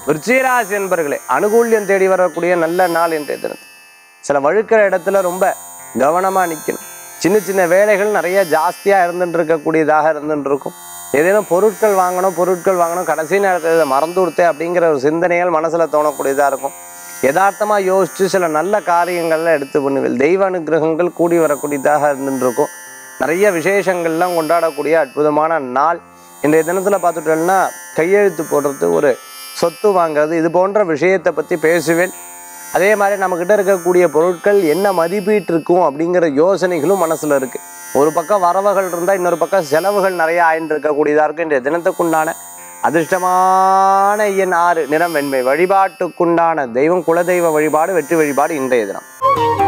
விருச்சிகராசி என்பர்களே அனுகூல்யம் தேடி வரக்கூடிய நல்ல நாள் இன்றைய தினத்தில் சில வழுக்கிற இடத்துல ரொம்ப கவனமா நிற்கணும் சின்ன சின்ன வேலைகள் நிறைய ஜாஸ்தியா இருந்துட்டு இருக்கக்கூடியதாக இருந்துட்டு இருக்கும் ஏதேனும் பொருட்கள் வாங்கணும் பொருட்கள் வாங்கணும் கடைசி நேரத்தில் இதை மறந்து கொடுத்தேன் அப்படிங்கிற ஒரு சிந்தனைகள் மனசுல தோணக்கூடியதா இருக்கும் யதார்த்தமா யோசிச்சு சில நல்ல காரியங்கள்லாம் எடுத்து பண்ணுவேன் தெய்வ அனுகிரகங்கள் கூடி வரக்கூடியதாக இருந்துட்டு இருக்கும் நிறைய விசேஷங்கள்லாம் கொண்டாடக்கூடிய அற்புதமான நாள் இன்றைய தினத்தில் பார்த்துட்டோம்னா கையெழுத்து போடுறது ஒரு சொத்து வாங்குறது இது போன்ற விஷயத்தை பற்றி பேசுவேன் அதே மாதிரி நம்மக்கிட்ட இருக்கக்கூடிய பொருட்கள் என்ன மதிப்பீட்டு இருக்கும் அப்படிங்கிற யோசனைகளும் மனசில் இருக்குது ஒரு பக்கம் வரவுகள் இருந்தால் இன்னொரு பக்கம் செலவுகள் நிறைய ஆயின்னு இருக்கக்கூடியதாக இருக்குது இன்றைய தினத்துக்குண்டான அதிர்ஷ்டமான எண் ஆறு நிறம் வெண்மை வழிபாட்டுக்குண்டான தெய்வம் குலதெய்வ வழிபாடு வெற்றி வழிபாடு இன்றைய தினம்